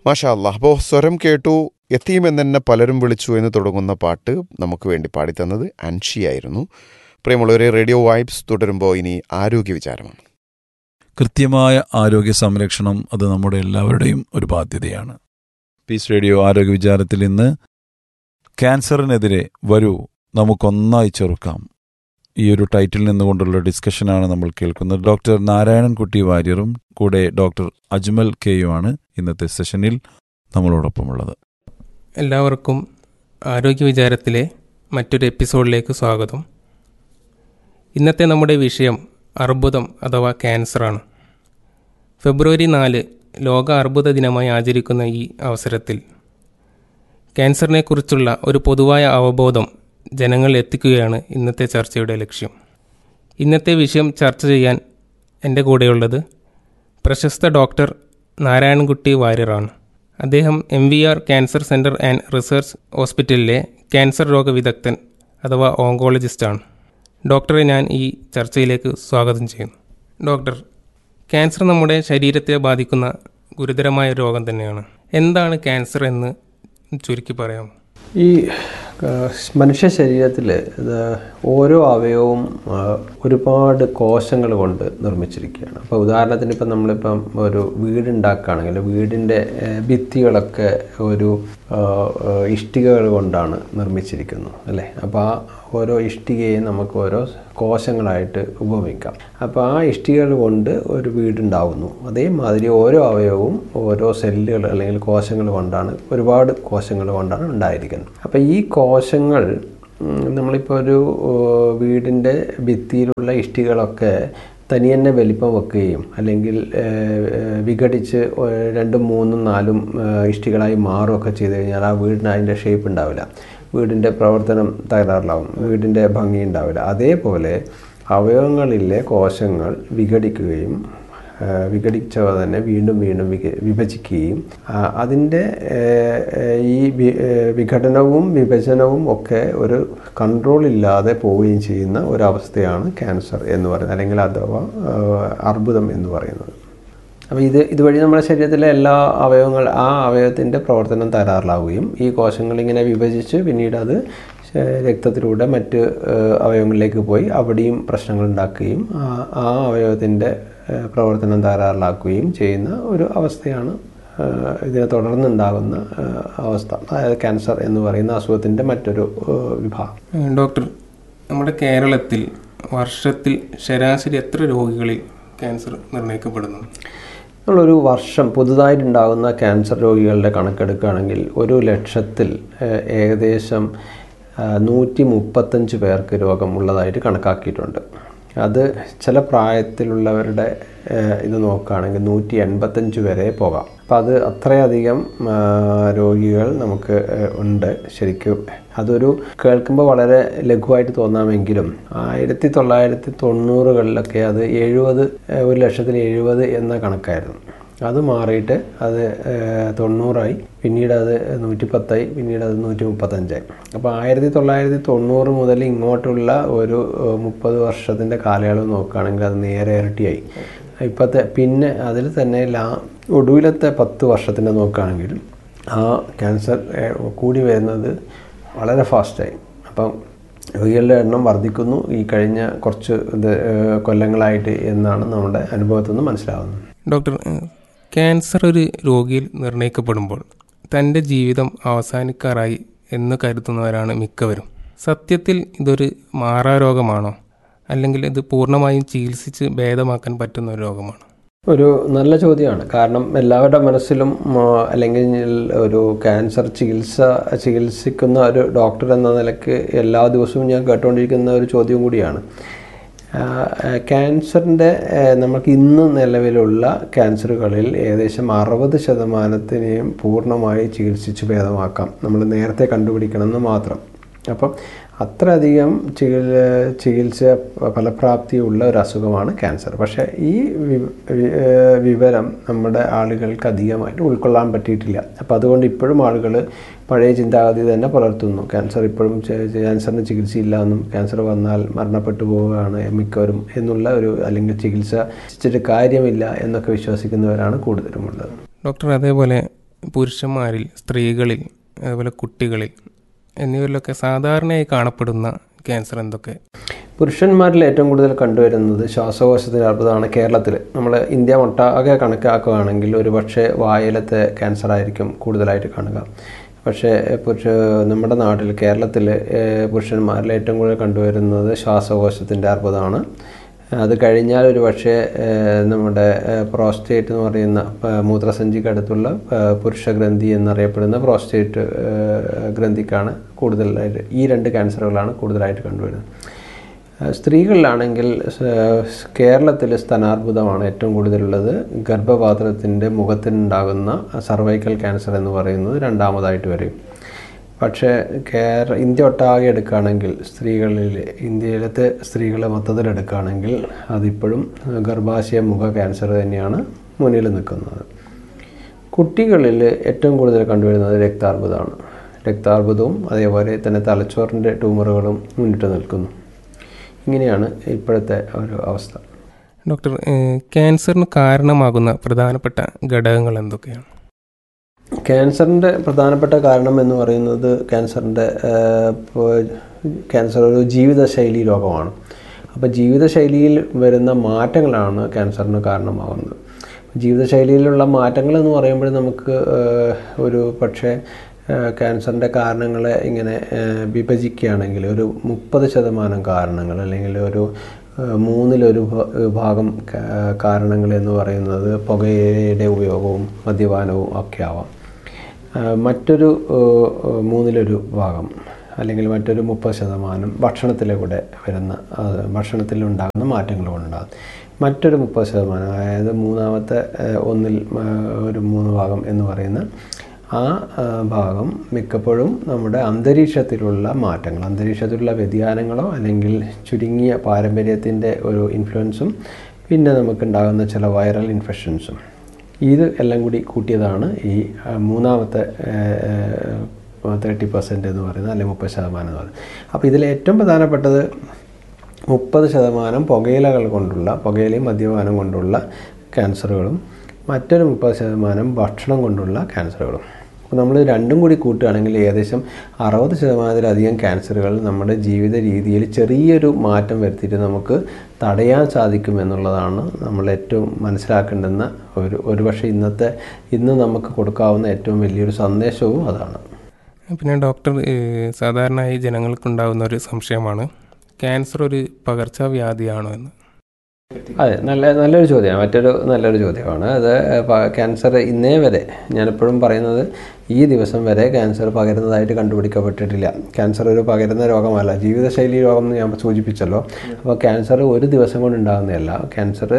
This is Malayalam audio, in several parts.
മാഷാ അല്ലാഹ് അപ്പോൾ സ്വരം കേട്ടു എത്തിയുമെന്നെ പലരും വിളിച്ചു എന്ന് തുടങ്ങുന്ന പാട്ട് നമുക്ക് വേണ്ടി പാടിത്തന്നത് അൻഷിയായിരുന്നു പ്രിയമുള്ളവരെ റേഡിയോ വൈബ്സ് തുടരുമ്പോൾ ഇനി ആരോഗ്യ വിചാരമാണ് കൃത്യമായ ആരോഗ്യ സംരക്ഷണം അത് നമ്മുടെ എല്ലാവരുടെയും ഒരു ബാധ്യതയാണ് പീസ് റേഡിയോ ആരോഗ്യ വിചാരത്തിൽ ഇന്ന് ക്യാൻസറിനെതിരെ വരൂ നമുക്കൊന്നായി ചെറുക്കാം ഈ ഒരു ടൈറ്റിൽ നിന്നുകൊണ്ടുള്ള ഡിസ്കഷനാണ് നമ്മൾ കേൾക്കുന്നത് ഡോക്ടർ നാരായണൻകുട്ടി വാര്യറും കൂടെ ഡോക്ടർ അജ്മൽ കെയുമാണ് ഇന്നത്തെ സെഷനിൽ നമ്മളോടൊപ്പമുള്ളത് എല്ലാവർക്കും ആരോഗ്യ വിചാരത്തിലെ മറ്റൊരു എപ്പിസോഡിലേക്ക് സ്വാഗതം ഇന്നത്തെ നമ്മുടെ വിഷയം അർബുദം അഥവാ ക്യാൻസറാണ് ഫെബ്രുവരി നാല് ലോക അർബുദ ദിനമായി ആചരിക്കുന്ന ഈ അവസരത്തിൽ ക്യാൻസറിനെക്കുറിച്ചുള്ള ഒരു പൊതുവായ അവബോധം ജനങ്ങളിൽ എത്തിക്കുകയാണ് ഇന്നത്തെ ചർച്ചയുടെ ലക്ഷ്യം ഇന്നത്തെ വിഷയം ചർച്ച ചെയ്യാൻ എൻ്റെ കൂടെയുള്ളത് പ്രശസ്ത ഡോക്ടർ നാരായണൻകുട്ടി വാര്യറാണ് അദ്ദേഹം M V R cancer centre and research ഹോസ്പിറ്റലിലെ ക്യാൻസർ രോഗ വിദഗ്ധൻ അഥവാ ഓങ്കോളജിസ്റ്റാണ് ഡോക്ടറെ ഞാൻ ഈ ചർച്ചയിലേക്ക് സ്വാഗതം ചെയ്യുന്നു ഡോക്ടർ ക്യാൻസർ നമ്മുടെ ശരീരത്തെ ബാധിക്കുന്ന ഗുരുതരമായ രോഗം തന്നെയാണ് എന്താണ് ക്യാൻസർ എന്ന് ചുരുക്കി പറയാമോ ഈ ആ, മനുഷ്യ ശരീരത്തിൽ ഓരോ അവയവവും ആ, ഒരുപാട് കോശങ്ങൾ കൊണ്ട് നിർമ്മിച്ചിരിക്കുകയാണ് അപ്പോൾ ഉദാഹരണത്തിന് ഇപ്പം നമ്മളിപ്പം ഒരു വീടുണ്ടാക്കുകയാണെങ്കിൽ വീടിൻ്റെ ആ, ഭിത്തികളൊക്കെ ഒരു ആ, ആ, ഇഷ്ടികകൾ കൊണ്ടാണ് നിർമ്മിച്ചിരിക്കുന്നത് അല്ലേ അപ്പോൾ ആ ഓരോ ഇഷ്ടികയും നമുക്ക് ഓരോ കോശങ്ങളായിട്ട് ഉപമിക്കാം അപ്പോൾ ആ ഇഷ്ടികകൾ കൊണ്ട് ഒരു വീടുണ്ടാവുന്നു അതേമാതിരി ഓരോ അവയവവും ഓരോ സെല്ലുകൾ അല്ലെങ്കിൽ കോശങ്ങൾ കൊണ്ടാണ് ഒരുപാട് കോശങ്ങൾ കൊണ്ടാണ് ഉണ്ടായിരിക്കുന്നത് അപ്പോൾ ഈ കോശങ്ങൾ ഉം, നമ്മളിപ്പോൾ ഒരു ഏഹ്, വീടിൻ്റെ ഭിത്തിയിലുള്ള ഇഷ്ടികളൊക്കെ തനിയെന്നെ വലിപ്പം വെക്കുകയും അല്ലെങ്കിൽ ഏഹ്, ഏഹ്, വിഘടിച്ച് ഏഹ്, രണ്ടും മൂന്നും നാലും ഏഹ്, ഇഷ്ടികളായി മാറുകയൊക്കെ ചെയ്ത് കഴിഞ്ഞാൽ ആ വീടിന് അതിൻ്റെ ഷേപ്പ് ഉണ്ടാവില്ല വീടിൻ്റെ പ്രവർത്തനം തകരാറിലാവും വീടിൻ്റെ ഭംഗി ഉണ്ടാവില്ല അതേപോലെ അവയവങ്ങളിലെ കോശങ്ങൾ വിഘടിക്കുകയും ആ, വിഘടിച്ചവ തന്നെ വീണ്ടും വീണ്ടും വിക- വിഭജിക്കുകയും ആ, അതിൻ്റെ ഏ, ഏ, ഈ വി- ഏ, വിഘടനവും വിഭജനവും ഒക്കെ ഒരു കൺട്രോൾ ഇല്ലാതെ പോവുകയും ചെയ്യുന്ന ഒരവസ്ഥയാണ് ക്യാൻസർ എന്ന് പറയുന്നത് അല്ലെങ്കിൽ അഥവാ ആ, അർബുദം എന്ന് പറയുന്നത് അപ്പോൾ ഇത് ഇതുവഴി നമ്മുടെ ശരീരത്തിലെ എല്ലാ അവയവങ്ങൾ ആ അവയവത്തിൻ്റെ പ്രവർത്തനം തകരാറിലാവുകയും ഈ കോശങ്ങൾ ഇങ്ങനെ വിഭജിച്ച് പിന്നീട് അത് ശ- രക്തത്തിലൂടെ മറ്റ് ഏഹ്, അവയവങ്ങളിലേക്ക് പോയി അവിടെയും പ്രശ്നങ്ങൾ ഉണ്ടാക്കുകയും ആ- ആ അവയവത്തിൻ്റെ ഏഹ്, പ്രവർത്തനം തകരാറിലാക്കുകയും ചെയ്യുന്ന ഒരു അവസ്ഥയാണ് ഏഹ്, ഇതിനെ തുടർന്നുണ്ടാകുന്ന ഏഹ്, അവസ്ഥ അതായത് ക്യാൻസർ എന്ന് പറയുന്ന അസുഖത്തിൻ്റെ മറ്റൊരു ഏഹ്, വിഭാഗം ഏഹ് ഡോക്ടർ നമ്മുടെ കേരളത്തിൽ വർഷത്തിൽ ശരാശരി എത്ര രോഗികളിൽ ക്യാൻസർ നിർണ്ണയിക്കപ്പെടുന്നു നമ്മളൊരു വർഷം പുതുതായിട്ടുണ്ടാകുന്ന ക്യാൻസർ രോഗികളുടെ കണക്കെടുക്കുകയാണെങ്കിൽ ഒരു ലക്ഷത്തിൽ ഏഹ്, ഏകദേശം നൂറ്റി മുപ്പത്തഞ്ച് പേർക്ക് രോഗമുള്ളതായിട്ട് കണക്കാക്കിയിട്ടുണ്ട് അത് ചില പ്രായത്തിലുള്ളവരുടെ ഏഹ്, ഇത് നോക്കുകയാണെങ്കിൽ നൂറ്റി എൺപത്തഞ്ച് വരെ പോകാം അപ്പം അത് അത്രയധികം ആ, രോഗികൾ നമുക്ക് ഏഹ്, ഉണ്ട് ശരിക്കും അതൊരു കേൾക്കുമ്പോൾ വളരെ ലഘുവായിട്ട് തോന്നാമെങ്കിലും ആയിരത്തി തൊള്ളായിരത്തി തൊണ്ണൂറുകളിലൊക്കെ അത് എഴുപത് ഏഹ്, ഒരു ലക്ഷത്തിൽ എഴുപത് എന്ന കണക്കായിരുന്നു അത് മാറിയിട്ട് അത് ഏഹ്, തൊണ്ണൂറായി പിന്നീട് അത് നൂറ്റി പത്തായി പിന്നീട് അത് നൂറ്റി മുപ്പത്തഞ്ചായി അപ്പോൾ ആയിരത്തി തൊള്ളായിരത്തി തൊണ്ണൂറ് മുതൽ ഇങ്ങോട്ടുള്ള ഒരു ഏഹ്, മുപ്പത് വർഷത്തിൻ്റെ കാലയളവ് നോക്കുകയാണെങ്കിൽ അത് നേരെ ഇരട്ടിയായി ഇപ്പോഴത്തെ പിന്നെ അതിൽ തന്നെ ലാ ഒടുവിലത്തെ പത്ത് വർഷത്തിൻ്റെ നോക്കുകയാണെങ്കിൽ ആ ക്യാൻസർ ഏഹ്, കൂടി വരുന്നത് വളരെ ഫാസ്റ്റായി അപ്പം രോഗികളുടെ എണ്ണം വർദ്ധിക്കുന്നു ഈ കഴിഞ്ഞ കുറച്ച് ഇത് ഏഹ്, കൊല്ലങ്ങളായിട്ട് എന്നാണ് നമ്മുടെ അനുഭവത്തിൽ നിന്ന് മനസ്സിലാവുന്നത് ഡോക്ടർ ഏഹ് ക്യാൻസർ ഒരു രോഗിയിൽ നിർണ്ണയിക്കപ്പെടുമ്പോൾ തൻ്റെ ജീവിതം അവസാനിക്കാറായി എന്ന് കരുതുന്നവരാണ് മിക്കവരും സത്യത്തിൽ ഇതൊരു മാറാരോഗമാണോ അല്ലെങ്കിൽ ഇത് പൂർണ്ണമായും ചികിത്സിച്ച് ഭേദമാക്കാൻ പറ്റുന്ന ഒരു രോഗമാണോ ഒരു നല്ല ചോദ്യമാണ് കാരണം എല്ലാവരുടെ മനസ്സിലും ആ, അല്ലെങ്കിൽ ഒരു ക്യാൻസർ ചികിത്സ ചികിത്സിക്കുന്ന ഒരു ഡോക്ടർ എന്ന നിലയ്ക്ക് എല്ലാ ദിവസവും ഞാൻ കേട്ടുകൊണ്ടിരിക്കുന്ന ഒരു ചോദ്യം കൂടിയാണ് ക്യാൻസറിൻ്റെ നമുക്ക് ഇന്ന് നിലവിലുള്ള ക്യാൻസറുകളിൽ ഏകദേശം അറുപത് ശതമാനത്തിനെയും പൂർണ്ണമായി ചികിത്സിച്ച് ഭേദമാക്കാം നമ്മൾ നേരത്തെ കണ്ടുപിടിക്കണമെന്ന് മാത്രം അപ്പം അത്രയധികം ചികിത്സ ചികിത്സ ഫലപ്രാപ്തിയുള്ള ഒരു അസുഖമാണ് ക്യാൻസർ പക്ഷേ ഈ വി- വി- ഏഹ് വിവരം നമ്മുടെ ആളുകൾക്ക് അധികമായിട്ട് ഉൾക്കൊള്ളാൻ പറ്റിയിട്ടില്ല അപ്പോൾ അതുകൊണ്ട് ഇപ്പോഴും ആളുകൾ പഴയ ചിന്താഗതി തന്നെ പുലർത്തുന്നു ക്യാൻസർ ഇപ്പോഴും ചെ- ക്യാൻസറിന് ചികിത്സയില്ല എന്നും ക്യാൻസർ വന്നാൽ മരണപ്പെട്ടു പോവുകയാണ് മിക്കവരും എന്നുള്ള ഒരു അല്ലെങ്കിൽ ചികിത്സ ചികിത്സിച്ചിട്ട് കാര്യമില്ല എന്നൊക്കെ വിശ്വസിക്കുന്നവരാണ് കൂടുതലും ഉള്ളത് ഡോക്ടർ അതേപോലെ പുരുഷന്മാരിൽ സ്ത്രീകളിൽ അതുപോലെ കുട്ടികളിൽ എന്നിവരിലൊക്കെ സാധാരണയായി കാണപ്പെടുന്ന ക്യാൻസർ എന്തൊക്കെ പുരുഷന്മാരിൽ ഏറ്റവും കൂടുതൽ കണ്ടുവരുന്നത് ശ്വാസകോശത്തിൻ്റെ അർബുദമാണ് കേരളത്തിൽ നമ്മൾ ഇന്ത്യ ഒട്ടാകെ കണക്കാക്കുകയാണെങ്കിൽ ഒരു പക്ഷേ വായിലത്തെ ക്യാൻസർ ആയിരിക്കും കൂടുതലായിട്ട് കാണുക പക്ഷേ പുരുഷ നമ്മുടെ നാട്ടിൽ കേരളത്തിൽ പുരുഷന്മാരിൽ ഏറ്റവും കൂടുതൽ കണ്ടുവരുന്നത് ശ്വാസകോശത്തിൻ്റെ അർബുദമാണ് അത് കഴിഞ്ഞാൽ ഒരു പക്ഷേ ഏഹ്, നമ്മുടെ പ്രോസ്റ്റേറ്റ് എന്ന് പറയുന്ന പ- മൂത്രസഞ്ചിക്കടുത്തുള്ള പ- പുരുഷഗ്രന്ഥി എന്നറിയപ്പെടുന്ന പ്രോസ്റ്റേറ്റ് ഏഹ്, ഗ്രന്ഥിക്കാണ് കൂടുതലായിട്ട് ഈ രണ്ട് ക്യാൻസറുകളാണ് കൂടുതലായിട്ട് കണ്ടുവരുന്നത് ഏഹ്, സ്ത്രീകളിലാണെങ്കിൽ കേരളത്തിൽ സ്തനാർബുദമാണ് ഏറ്റവും കൂടുതലുള്ളത് ഗർഭപാത്രത്തിൻ്റെ മുഖത്തിനുണ്ടാകുന്ന സർവൈക്കൽ ക്യാൻസർ എന്ന് പറയുന്നത് രണ്ടാമതായിട്ട് വരും പക്ഷേ കേര ഇന്ത്യ ഒട്ടാകെ എടുക്കുകയാണെങ്കിൽ സ്ത്രീകളിൽ ഇന്ത്യയിലത്തെ സ്ത്രീകളെ മൊത്തത്തിൽ എടുക്കുകയാണെങ്കിൽ അതിപ്പോഴും ഗർഭാശയ മുഖ ക്യാൻസർ തന്നെയാണ് മുന്നിൽ നിൽക്കുന്നത് കുട്ടികളിൽ ഏറ്റവും കൂടുതൽ കണ്ടുവരുന്നത് രക്താർബുദമാണ് രക്താർബുദവും അതേപോലെ തന്നെ തലച്ചോറിൻ്റെ ട്യൂമറുകളും മുന്നിട്ട് നിൽക്കുന്നു ഇങ്ങനെയാണ് ഇപ്പോഴത്തെ ഒരു അവസ്ഥ ഡോക്ടർ ഏഹ്, ക്യാൻസറിന് കാരണമാകുന്ന പ്രധാനപ്പെട്ട ഘടകങ്ങൾ എന്തൊക്കെയാണ് ക്യാൻസറിൻ്റെ പ്രധാനപ്പെട്ട കാരണം എന്ന് പറയുന്നത് ക്യാൻസറിൻ്റെ ക്യാൻസർ ഒരു ജീവിതശൈലി രോഗമാണ് അപ്പോൾ ജീവിതശൈലിയിൽ വരുന്ന മാറ്റങ്ങളാണ് ക്യാൻസറിന് കാരണമാകുന്നത് ജീവിതശൈലിയിലുള്ള മാറ്റങ്ങൾ എന്ന് പറയുമ്പോൾ നമുക്ക് ഏഹ്, ഒരു പക്ഷേ ഏഹ്, ക്യാൻസറിൻ്റെ കാരണങ്ങളെ ഇങ്ങനെ ഏഹ്, വിഭജിക്കുകയാണെങ്കിൽ ഒരു മുപ്പത് ശതമാനം കാരണങ്ങൾ അല്ലെങ്കിൽ ഒരു ഏഹ്, മൂന്നിലൊരു ഭ- ഭാഗം കാ- കാരണങ്ങൾ എന്ന് പറയുന്നത് പുകയിലയുടെ ഉപയോഗവും മദ്യപാനവും ഒക്കെ ആവാം ആ, മറ്റൊരു ഏഹ്, ഏഹ്, മൂന്നിലൊരു ഭാഗം അല്ലെങ്കിൽ മറ്റൊരു മുപ്പത് ശതമാനം ഭക്ഷണത്തിലെ കൂടെ വരുന്ന ആ, ഭക്ഷണത്തിലുണ്ടാകുന്ന മാറ്റങ്ങൾ കൊണ്ടുണ്ടാകും മറ്റൊരു മുപ്പത് ശതമാനം അതായത് മൂന്നാമത്തെ ഏഹ്, ഒന്നിൽ ആ, ഒരു മൂന്ന് ഭാഗം എന്ന് പറയുന്ന ആ ആ, ഭാഗം മിക്കപ്പോഴും നമ്മുടെ അന്തരീക്ഷത്തിലുള്ള മാറ്റങ്ങൾ അന്തരീക്ഷത്തിലുള്ള വ്യതിയാനങ്ങളോ അല്ലെങ്കിൽ ചുരുങ്ങിയ പാരമ്പര്യത്തിൻ്റെ ഒരു ഇൻഫ്ലുവൻസും പിന്നെ നമുക്കുണ്ടാകുന്ന ചില വൈറൽ ഇൻഫെക്ഷൻസും ഇത് എല്ലാം കൂടി കൂട്ടിയതാണ് ഈ ആ, മൂന്നാമത്തെ തേർട്ടി പെർസെൻറ്റ് എന്ന് പറയുന്നത് അല്ലെങ്കിൽ മുപ്പത് ശതമാനം എന്ന് പറയുന്നത് അപ്പോൾ ഇതിൽ ഏറ്റവും പ്രധാനപ്പെട്ടത് മുപ്പത് ശതമാനം പുകയിലകൾ കൊണ്ടുള്ള പുകയിലയും മദ്യപാനം കൊണ്ടുള്ള ക്യാൻസറുകളും മറ്റൊരു മുപ്പത് ശതമാനം ഭക്ഷണം കൊണ്ടുള്ള ക്യാൻസറുകളും അപ്പോൾ നമ്മൾ രണ്ടും കൂടി കൂട്ടുകയാണെങ്കിൽ ഏകദേശം അറുപത് ശതമാനത്തിലധികം ക്യാൻസറുകൾ നമ്മുടെ ജീവിത രീതിയിൽ ചെറിയൊരു മാറ്റം വരുത്തിയിട്ട് നമുക്ക് തടയാൻ സാധിക്കും എന്നുള്ളതാണ് നമ്മൾ ഏറ്റവും മനസ്സിലാക്കേണ്ടുന്ന ഒരു ഒരുപക്ഷെ ഇന്നത്തെ ഇന്ന് നമുക്ക് കൊടുക്കാവുന്ന ഏറ്റവും വലിയൊരു സന്ദേശവും അതാണ് പിന്നെ ഡോക്ടർ ഏഹ്, സാധാരണയായി ജനങ്ങൾക്കുണ്ടാകുന്ന ഒരു സംശയമാണ് ക്യാൻസർ ഒരു പകർച്ചവ്യാധിയാണോ എന്ന് അതെ നല്ല നല്ലൊരു ചോദ്യമാണ് മറ്റൊരു നല്ലൊരു ചോദ്യമാണ് അത് പ- ക്യാൻസർ ഇന്നേ വരെ ഞാനെപ്പോഴും പറയുന്നത് ഈ ദിവസം വരെ ക്യാൻസർ പകരുന്നതായിട്ട് കണ്ടുപിടിക്കപ്പെട്ടിട്ടില്ല ക്യാൻസർ ഒരു പകരുന്ന രോഗമല്ല ജീവിതശൈലി രോഗം എന്ന് ഞാൻ സൂചിപ്പിച്ചല്ലോ അപ്പോൾ ക്യാൻസർ ഒരു ദിവസം കൊണ്ട് ഉണ്ടാകുന്നതല്ല ക്യാൻസർ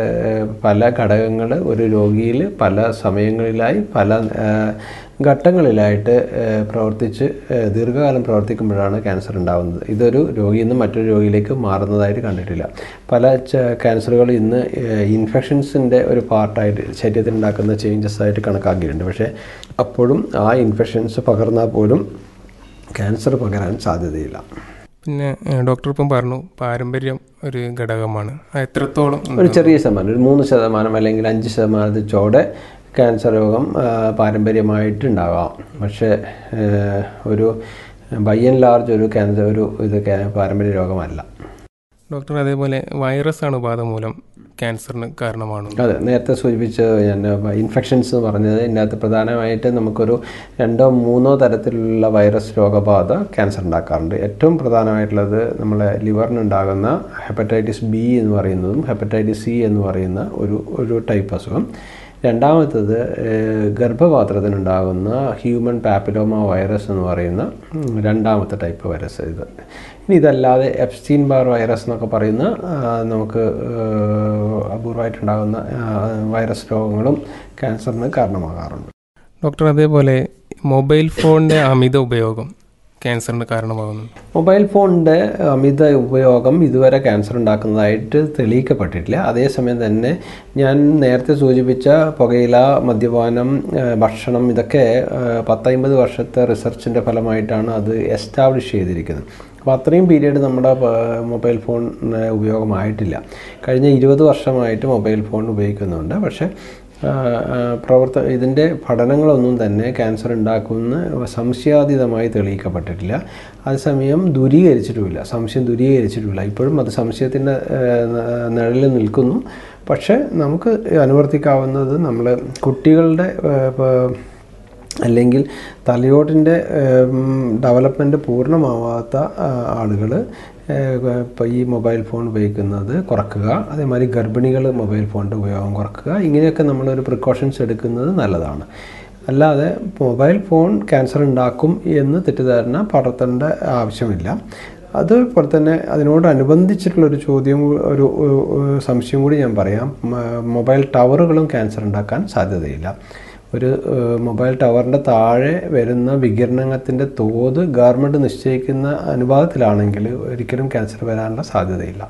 പല ഘടകങ്ങൾ ഒരു രോഗിയിൽ പല സമയങ്ങളിലായി പല ഏഹ്, ഘട്ടങ്ങളിലായിട്ട് ഏഹ്, പ്രവർത്തിച്ച് ഏഹ്, ദീർഘകാലം പ്രവർത്തിക്കുമ്പോഴാണ് ക്യാൻസർ ഉണ്ടാകുന്നത് ഇതൊരു രോഗിയിൽ നിന്ന് മറ്റൊരു രോഗിയിലേക്ക് മാറുന്നതായിട്ട് കണ്ടിട്ടില്ല പല ച- ക്യാൻസറുകൾ ഇന്ന് ഇൻഫെക്ഷൻസിൻ്റെ ഒരു പാർട്ടായിട്ട് ശരീരത്തിൽ ഉണ്ടാക്കുന്ന ചേഞ്ചസ് ആയിട്ട് കണക്കാക്കിയിട്ടുണ്ട് പക്ഷേ അപ്പോഴും ആ ഇൻഫെക്ഷൻസ് പകർന്നാൽ പോലും ക്യാൻസർ പകരാൻ സാധ്യതയില്ല പിന്നെ ഏഹ്, ഡോക്ടർ ഇപ്പം പറഞ്ഞു പാരമ്പര്യം ഒരു ഘടകമാണ് അത് എത്രത്തോളം ഒരു ചെറിയ ശതമാനം ഒരു മൂന്ന് ശതമാനം അല്ലെങ്കിൽ അഞ്ച് ശതമാനത്തിൽ ചോടെ ക്യാൻസർ രോഗം ആ, പാരമ്പര്യമായിട്ട് ഉണ്ടാകാം പക്ഷേ ഏഹ്, ഒരു ബൈ ആൻഡ് ലാർജ് ഒരു ക്യാൻസർ ഒരു ഇത് ക്യാ- പാരമ്പര്യ രോഗമല്ല ഡോക്ടർ അതേപോലെ വൈറസ് അണുബാധ മൂലം ക്യാൻസറിന് കാരണമാണ് അതെ നേരത്തെ സൂചിപ്പിച്ച ഞാൻ ഇൻഫെക്ഷൻസ് എന്ന് പറഞ്ഞത് ഇതിനകത്ത് പ്രധാനമായിട്ട് നമുക്കൊരു രണ്ടോ മൂന്നോ തരത്തിലുള്ള വൈറസ് രോഗബാധ ക്യാൻസർ ഉണ്ടാക്കാറുണ്ട് ഏറ്റവും പ്രധാനമായിട്ടുള്ളത് നമ്മളെ ലിവറിനുണ്ടാകുന്ന ഹെപ്പറ്റൈറ്റിസ് ബി എന്ന് പറയുന്നതും ഹെപ്പറ്റൈറ്റിസ് സി എന്ന് പറയുന്ന ഒരു ഒരു ടൈപ്പ് അസുഖം രണ്ടാമത്തത് ഏഹ്, ഗർഭപാത്രത്തിനുണ്ടാകുന്ന ഹ്യൂമൻ പാപ്പിലോമ വൈറസ് എന്ന് പറയുന്ന ഉം, രണ്ടാമത്തെ ടൈപ്പ് വൈറസ് ഇത് ഇനി ഇതല്ലാതെ എപ്സ്റ്റീൻ ബാർ വൈറസ് എന്നൊക്കെ പറയുന്ന ആ, നമുക്ക് ഏഹ്, അപൂർവമായിട്ടുണ്ടാകുന്ന ആ, വൈറസ് രോഗങ്ങളും ക്യാൻസറിന് കാരണമാകാറുണ്ട് ഡോക്ടർ അതേപോലെ മൊബൈൽ ഫോണിൻ്റെ അമിത ഉപയോഗം ക്യാൻസറിന് കാരണമാകുന്നു മൊബൈൽ ഫോണിൻ്റെ അമിത ഉപയോഗം ഇതുവരെ ക്യാൻസർ ഉണ്ടാക്കുന്നതായിട്ട് തെളിയിക്കപ്പെട്ടിട്ടില്ല അതേസമയം തന്നെ ഞാൻ നേരത്തെ സൂചിപ്പിച്ച പുകയില മദ്യപാനം ആ, ഭക്ഷണം ഇതൊക്കെ ആ, പത്തൈമ്പത് വർഷത്തെ റിസർച്ചിൻ്റെ ഫലമായിട്ടാണ് അത് എസ്റ്റാബ്ലിഷ് ചെയ്തിരിക്കുന്നത് അപ്പോൾ അത്രയും പീരീഡ് നമ്മുടെ പ- മൊബൈൽ ഫോൺ ആ, ഉപയോഗമായിട്ടില്ല കഴിഞ്ഞ ഇരുപത് വർഷമായിട്ട് മൊബൈൽ ഫോൺ ഉപയോഗിക്കുന്നുണ്ട് പക്ഷേ ആ, ആ, പ്രവർത്ത ഇതിൻ്റെ പഠനങ്ങളൊന്നും തന്നെ ക്യാൻസർ ഉണ്ടാക്കുന്ന സംശയാതീതമായി തെളിയിക്കപ്പെട്ടിട്ടില്ല അതേസമയം ദൂരീകരിച്ചിട്ടുമില്ല സംശയം ദൂരീകരിച്ചിട്ടുമില്ല ഇപ്പോഴും അത് സംശയത്തിൻ്റെ നിഴലിൽ നിൽക്കുന്നു പക്ഷേ നമുക്ക് അനുവർത്തിക്കാവുന്നത് നമ്മൾ കുട്ടികളുടെ ആ, ഇപ്പൊ- അല്ലെങ്കിൽ തലയോട്ടിൻ്റെ ഡെവലപ്മെൻറ്റ് പൂർണ്ണമാവാത്ത ആളുകൾ ഇപ്പോൾ ഈ മൊബൈൽ ഫോൺ ഉപയോഗിക്കുന്നത് കുറക്കുക അതേമാതിരി ഗർഭിണികൾ മൊബൈൽ ഫോണിൻ്റെ ഉപയോഗം കുറക്കുക ഇങ്ങനെയൊക്കെ നമ്മളൊരു പ്രിക്കോഷൻസ് എടുക്കുന്നത് നല്ലതാണ് അല്ലാതെ മൊബൈൽ ഫോൺ ക്യാൻസർ ഉണ്ടാക്കും എന്ന് തെറ്റിദ്ധാരണ പടർത്തേണ്ട ആവശ്യമില്ല അതുപോലെ തന്നെ അതിനോടനുബന്ധിച്ചിട്ടുള്ളൊരു ചോദ്യം കൂ- ഒരു ഒരു- ഒരു സംശയം കൂടി ഞാൻ പറയാം മ- മൊബൈൽ ടവറുകളും ക്യാൻസർ ഉണ്ടാക്കാൻ സാധ്യതയില്ല ഒരു ഏഹ്, മൊബൈൽ ടവറിൻ്റെ താഴെ വരുന്ന വികിരണത്തിൻ്റെ തോത് ഗവൺമെൻറ് നിശ്ചയിക്കുന്ന അനുപാതത്തിലാണെങ്കിൽ ഒരിക്കലും ക്യാൻസർ വരാനുള്ള സാധ്യതയില്ല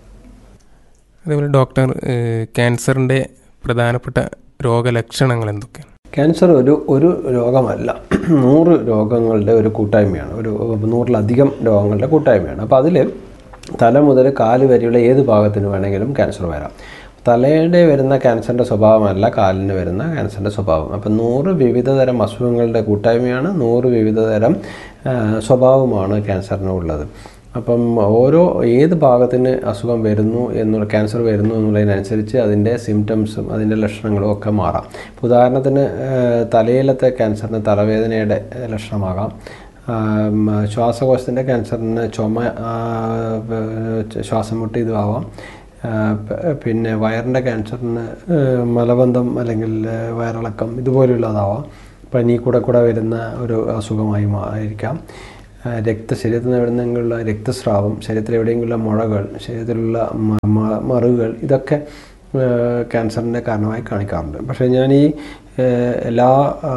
അതേപോലെ ഡോക്ടർ ഏഹ്, ക്യാൻസറിൻ്റെ പ്രധാനപ്പെട്ട രോഗലക്ഷണങ്ങൾ എന്തൊക്കെയാണ് ക്യാൻസർ ഒരു ഒരു രോഗമല്ല നൂറ് രോഗങ്ങളുടെ ഒരു കൂട്ടായ്മയാണ് ഒരു നൂറിലധികം രോഗങ്ങളുടെ കൂട്ടായ്മയാണ് അപ്പോൾ അതിൽ തല മുതൽ കാല് വരെയുള്ള ഏത് ഭാഗത്തിന് വേണമെങ്കിലും ക്യാൻസർ വരാം തലയുടെ വരുന്ന ക്യാൻസറിൻ്റെ സ്വഭാവമല്ല കാലിന് വരുന്ന ക്യാൻസറിൻ്റെ സ്വഭാവം അപ്പം നൂറ് വിവിധ തരം അസുഖങ്ങളുടെ കൂട്ടായ്മയാണ് നൂറ് വിവിധ തരം ആ, സ്വഭാവമാണ് ക്യാൻസറിന് ഉള്ളത് അപ്പം ഓരോ ഏത് ഭാഗത്തിന് അസുഖം വരുന്നു എന്നുള്ള ക്യാൻസർ വരുന്നു എന്നുള്ളതിനനുസരിച്ച് അതിൻ്റെ സിംറ്റംസും അതിൻ്റെ ലക്ഷണങ്ങളും ഒക്കെ മാറാം ഇപ്പോൾ ഉദാഹരണത്തിന് ഏഹ്, തലയിലത്തെ ക്യാൻസറിന് തലവേദനയുടെ ലക്ഷണമാകാം ആം, ശ്വാസകോശത്തിൻ്റെ ക്യാൻസറിന് ചുമ ആ, ഏഹ്, ശ്വാസം മുട്ട് ഇതും ആവാം ആ, പ- പിന്നെ വയറിൻ്റെ ക്യാൻസറിന് ഏഹ്, മലബന്ധം അല്ലെങ്കിൽ ഏഹ്, വയറിളക്കം ഇതുപോലെയുള്ളതാവാം പനി കൂടെ കൂടെ വരുന്ന ഒരു അസുഖമായി മാ- ആയിരിക്കാം ആ, രക്ത ശരീരത്തിൽ നിന്ന് എവിടെന്നെങ്കിലുള്ള രക്തസ്രാവം ശരീരത്തിൽ എവിടെയെങ്കിലുള്ള മുഴകൾ ശരീരത്തിലുള്ള മ- മ- മറുകൾ ഇതൊക്കെ ആ, ക്യാൻസറിൻ്റെ കാരണമായി കാണിക്കാറുണ്ട് പക്ഷേ ഞാൻ ഈ ആ, എല്ലാ ആ,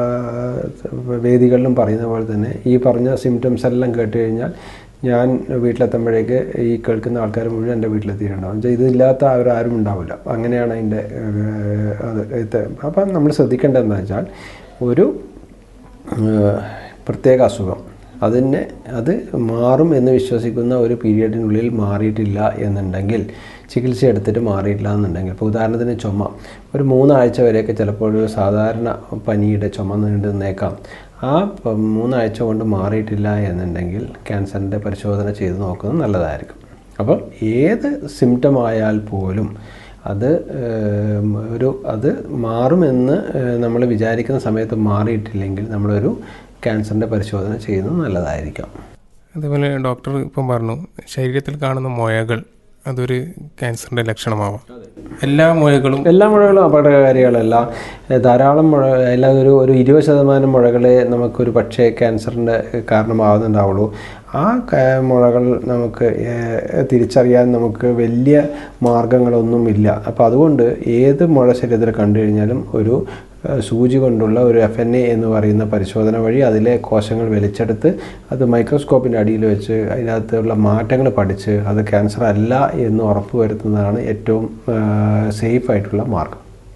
വേദികളിലും പറയുന്ന പോലെ തന്നെ ഈ പറഞ്ഞ സിംറ്റംസ് എല്ലാം കേട്ട് കഴിഞ്ഞാൽ ഞാൻ വീട്ടിലെത്തുമ്പോഴേക്ക് ഈ കേൾക്കുന്ന ആൾക്കാർ മുഴുവൻ എൻ്റെ വീട്ടിലെത്തിയിട്ടുണ്ടാവും എന്നുവെച്ചാൽ ഇതില്ലാത്ത അവരാരും ഉണ്ടാവില്ല അങ്ങനെയാണ് അതിൻ്റെ ഏഹ്, അത് ഇത് അപ്പം നമ്മൾ ശ്രദ്ധിക്കേണ്ടത് എന്താ വെച്ചാൽ ഒരു ഏഹ്, പ്രത്യേക അസുഖം അതിനെ അത് മാറും എന്ന് വിശ്വസിക്കുന്ന ഒരു പീരീഡിനുള്ളിൽ മാറിയിട്ടില്ല എന്നുണ്ടെങ്കിൽ ചികിത്സ എടുത്തിട്ട് മാറിയിട്ടില്ല എന്നുണ്ടെങ്കിൽ ഇപ്പോൾ ഉദാഹരണത്തിന് ചുമ ഒരു മൂന്നാഴ്ച വരെയൊക്കെ ചിലപ്പോൾ ഒരു സാധാരണ പനിയുടെ ചുമ നീണ്ടു നിന്നേക്കാം ആ പ- മൂന്നാഴ്ച കൊണ്ട് മാറിയിട്ടില്ല എന്നുണ്ടെങ്കിൽ ക്യാൻസറിൻ്റെ പരിശോധന ചെയ്ത് നോക്കുന്നത് നല്ലതായിരിക്കും അപ്പോൾ ഏത് സിംറ്റം ആയാൽ പോലും അത് ഏം, ഒരു അത് മാറുമെന്ന് നമ്മൾ വിചാരിക്കുന്ന സമയത്ത് മാറിയിട്ടില്ലെങ്കിൽ നമ്മളൊരു ക്യാൻസറിൻ്റെ പരിശോധന ചെയ്യുന്നത് നല്ലതായിരിക്കാം അതേപോലെ ഡോക്ടർ ഇപ്പം പറഞ്ഞു ശരീരത്തിൽ കാണുന്ന മുഴകൾ അതൊരു ക്യാൻസറിൻ്റെ ലക്ഷണമാവാം എല്ലാ മുഴകളും എല്ലാ മുഴകളും അപകടകാരികളല്ല ഏ, ധാരാളം മുഴ എല്ലാ ഒരു ഒരു ഇരുപത് ശതമാനം മുഴകളെ നമുക്കൊരു പക്ഷേ ക്യാൻസറിൻ്റെ കാരണമാവുന്നുണ്ടാവുള്ളൂ ആ ക- മുഴകൾ നമുക്ക് ഏ, തിരിച്ചറിയാൻ നമുക്ക് വലിയ മാർഗങ്ങളൊന്നും ഇല്ല അപ്പോൾ അതുകൊണ്ട് ഏത് മുഴ ശരീരത്തിൽ കണ്ടു കഴിഞ്ഞാലും ഒരു ഏ, സൂചി കൊണ്ടുള്ള ഒരു എഫ് എൻ എ എന്ന് പറയുന്ന പരിശോധന വഴി അതിലെ കോശങ്ങൾ വലിച്ചെടുത്ത് അത് മൈക്രോസ്കോപ്പിൻ്റെ അടിയിൽ വെച്ച് അതിനകത്തുള്ള മാറ്റങ്ങൾ പഠിച്ച് അത് ക്യാൻസർ അല്ല എന്ന് ഉറപ്പ് വരുത്തുന്നതാണ് ഏറ്റവും സേഫ് ആയിട്ടുള്ള മാർഗം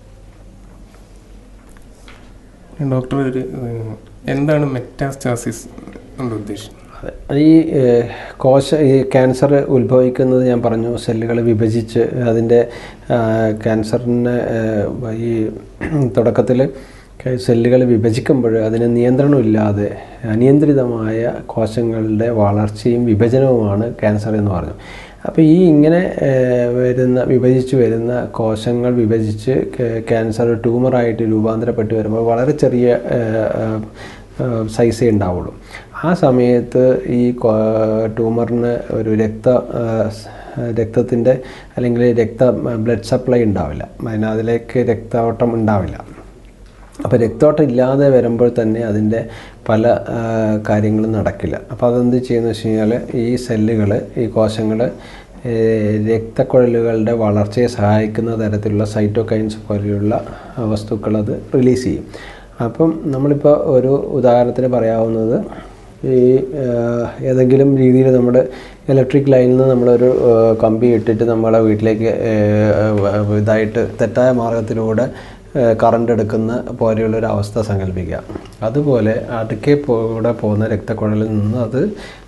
ഡോക്ടർ ഒരു ഏഹ്, എന്താണ് മെറ്റാസ്റ്റാസിസ് കൊണ്ട് ഉദ്ദേശിക്കുന്നത് അതെ ഈ ഏഹ്, കോശ ഈ ക്യാൻസർ ഉത്ഭവിക്കുന്നത് ഞാൻ പറഞ്ഞു സെല്ലുകൾ വിഭജിച്ച് അതിൻ്റെ ക്യാൻസറിന് ഈ തുടക്കത്തിൽ സെല്ലുകൾ വിഭജിക്കുമ്പോൾ അതിന് നിയന്ത്രണമില്ലാതെ അനിയന്ത്രിതമായ കോശങ്ങളുടെ വളർച്ചയും വിഭജനവുമാണ് ക്യാൻസർ എന്ന് പറഞ്ഞു അപ്പോൾ ഈ ഇങ്ങനെ ഏഹ്, വരുന്ന വിഭജിച്ച് വരുന്ന കോശങ്ങൾ വിഭജിച്ച് ക്യാ- ക്യാൻസർ ട്യൂമറായിട്ട് രൂപാന്തരപ്പെട്ട് വരുമ്പോൾ വളരെ ചെറിയ ഏഹ്, ഏഹ്, സൈസേ ഉണ്ടാവുള്ളൂ ആ സമയത്ത് ഈ കോ- ട്യൂമറിന് ഒരു രക്ത രക്തത്തിൻ്റെ അല്ലെങ്കിൽ രക്ത ബ്ലഡ് സപ്ലൈ ഉണ്ടാവില്ല അതിന് അതിലേക്ക് രക്തോട്ടം ഉണ്ടാവില്ല അപ്പോൾ രക്തോട്ടം ഇല്ലാതെ വരുമ്പോൾ തന്നെ അതിൻ്റെ പല ആ, കാര്യങ്ങളും നടക്കില്ല അപ്പോൾ അതെന്ത് ചെയ്യുന്നു വെച്ച് കഴിഞ്ഞാൽ ഈ സെല്ലുകൾ ഈ കോശങ്ങൾ രക്തക്കുഴലുകളുടെ വളർച്ചയെ സഹായിക്കുന്ന തരത്തിലുള്ള സൈറ്റോകൈൻസ് പോലെയുള്ള വസ്തുക്കൾ അത് റിലീസ് ചെയ്യും അപ്പം നമ്മളിപ്പോൾ ഒരു ഉദാഹരണത്തിന് പറയാവുന്നത് ഈ ആ, ഏതെങ്കിലും രീതിയിൽ നമ്മൾ ഇലക്ട്രിക് ലൈനിൽ നിന്ന് നമ്മളൊരു ആ, കമ്പി ഇട്ടിട്ട് നമ്മളെ വീട്ടിലേക്ക് ആ, ഇതായിട്ട് തെറ്റായ മാർഗത്തിലൂടെ കറണ്ട് എടുക്കുന്ന പോലെയുള്ളൊരു അവസ്ഥ സങ്കല്പിക്കുക അതുപോലെ അടുക്കെ കൂടെ പോകുന്ന രക്തക്കുഴലിൽ നിന്ന് അത്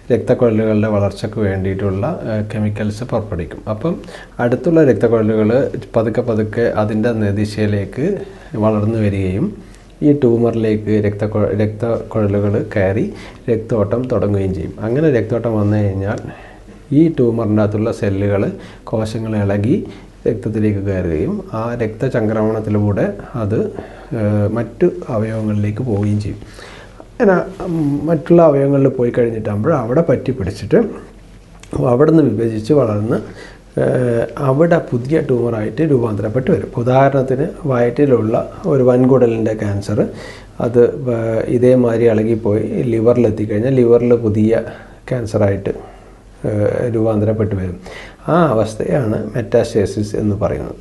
രക്തക്കുഴലുകളുടെ വളർച്ചയ്ക്ക് വേണ്ടിയിട്ടുള്ള കെമിക്കൽസ് പുറപ്പെടുവിക്കും അപ്പം അടുത്തുള്ള രക്തക്കുഴലുകൾ പതുക്കെ പതുക്കെ അതിൻ്റെ ദിശയിലേക്ക് വളർന്നു വരികയും ഈ ട്യൂമറിലേക്ക് രക്തക്കൊ രക്തക്കുഴലുകൾ കയറി രക്തോട്ടം തുടങ്ങുകയും ചെയ്യും അങ്ങനെ രക്തോട്ടം വന്നു കഴിഞ്ഞാൽ ഈ ട്യൂമറിൻ്റെ അകത്തുള്ള സെല്ലുകൾ കോശങ്ങൾ ഇളകി രക്തത്തിലേക്ക് കയറുകയും ആ രക്തചംക്രമണത്തിലൂടെ അത് ഏഹ്, മറ്റു അവയവങ്ങളിലേക്ക് പോവുകയും ചെയ്യും അങ്ങനെ ഉം, മറ്റുള്ള അവയവങ്ങളിൽ പോയി കഴിഞ്ഞിട്ടാകുമ്പോൾ അവിടെ പറ്റി പിടിച്ചിട്ട് അവിടെ നിന്ന് വിഭജിച്ച് വളർന്ന് ഏഹ്, അവിടെ പുതിയ ട്യൂമറായിട്ട് രൂപാന്തരപ്പെട്ട് വരും ഉദാഹരണത്തിന് വയറ്റിലുള്ള ഒരു വൻകുടലിൻ്റെ ക്യാൻസർ അത് വ- ഇതേമാതിരി ഇളകിപ്പോയി ലിവറിലെത്തിക്കഴിഞ്ഞാൽ ലിവറിൽ പുതിയ ക്യാൻസറായിട്ട് ഏഹ്, രൂപാന്തരപ്പെട്ട് വരും ആ അവസ്ഥയാണ് മെറ്റാസ്റ്റേസിസ് എന്ന് പറയുന്നത്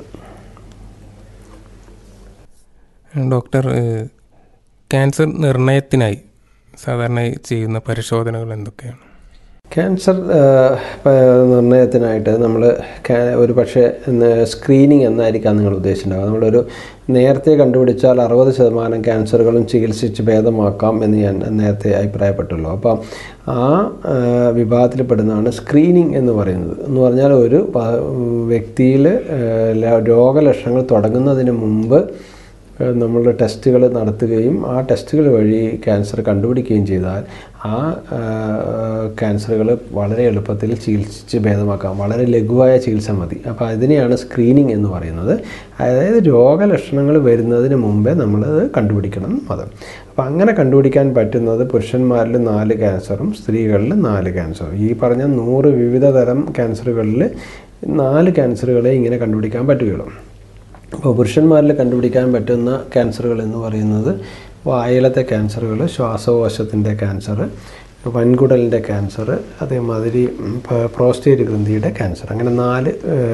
ഡോക്ടർ ഏഹ്, ക്യാൻസർ നിർണയത്തിനായി സാധാരണയായി ചെയ്യുന്ന പരിശോധനകൾ എന്തൊക്കെയാണ് ക്യാൻസർ പ- നിർണയത്തിനായിട്ട് നമ്മൾ ഒരു പക്ഷേ സ്ക്രീനിങ് എന്നായിരിക്കാം നിങ്ങൾ ഉദ്ദേശിച്ചിട്ടുണ്ടാവുക നമ്മളൊരു നേരത്തെ കണ്ടുപിടിച്ചാൽ അറുപത് ശതമാനം ക്യാൻസറുകളും ചികിത്സിച്ച് ഭേദമാക്കാം എന്ന് ഞാൻ നേരത്തെ അഭിപ്രായപ്പെട്ടല്ലോ അപ്പം ആ വിഭാഗത്തിൽപ്പെടുന്നതാണ് സ്ക്രീനിങ് എന്ന് പറയുന്നത് എന്ന് പറഞ്ഞാൽ ഒരു വ്യക്തിയിൽ രോഗലക്ഷണങ്ങൾ തുടങ്ങുന്നതിന് മുമ്പ് നമ്മൾ ടെസ്റ്റുകൾ നടത്തുകയും ആ ടെസ്റ്റുകൾ വഴി ക്യാൻസർ കണ്ടുപിടിക്കുകയും ചെയ്താൽ ആ ക്യാൻസറുകൾ വളരെ എളുപ്പത്തിൽ ചികിത്സിച്ച് ഭേദമാക്കാം വളരെ ലഘുവായ ചികിത്സ മതി അപ്പോൾ അതിനെയാണ് സ്ക്രീനിങ് എന്ന് പറയുന്നത് അതായത് രോഗലക്ഷണങ്ങൾ വരുന്നതിന് മുമ്പേ നമ്മളത് കണ്ടുപിടിക്കണം അത് അപ്പോൾ അങ്ങനെ കണ്ടുപിടിക്കാൻ പറ്റുന്നത് പുരുഷന്മാരിൽ നാല് ക്യാൻസറും സ്ത്രീകളിൽ നാല് ക്യാൻസറും ഈ പറഞ്ഞ നൂറ് വിവിധ തരം ക്യാൻസറുകളിൽ നാല് ക്യാൻസറുകളെ ഇങ്ങനെ കണ്ടുപിടിക്കാൻ പറ്റുകയുള്ളൂ അപ്പോൾ പുരുഷന്മാരിൽ കണ്ടുപിടിക്കാൻ പറ്റുന്ന ക്യാൻസറുകൾ എന്ന് പറയുന്നത് വായിലത്തെ ക്യാൻസറുകൾ ശ്വാസകോശത്തിൻ്റെ ക്യാൻസർ വൻകുടലിൻ്റെ ക്യാൻസർ അതേമാതിരി പ്രോസ്റ്റേറ്റ് ഗ്രന്ഥിയുടെ ക്യാൻസർ അങ്ങനെ നാല്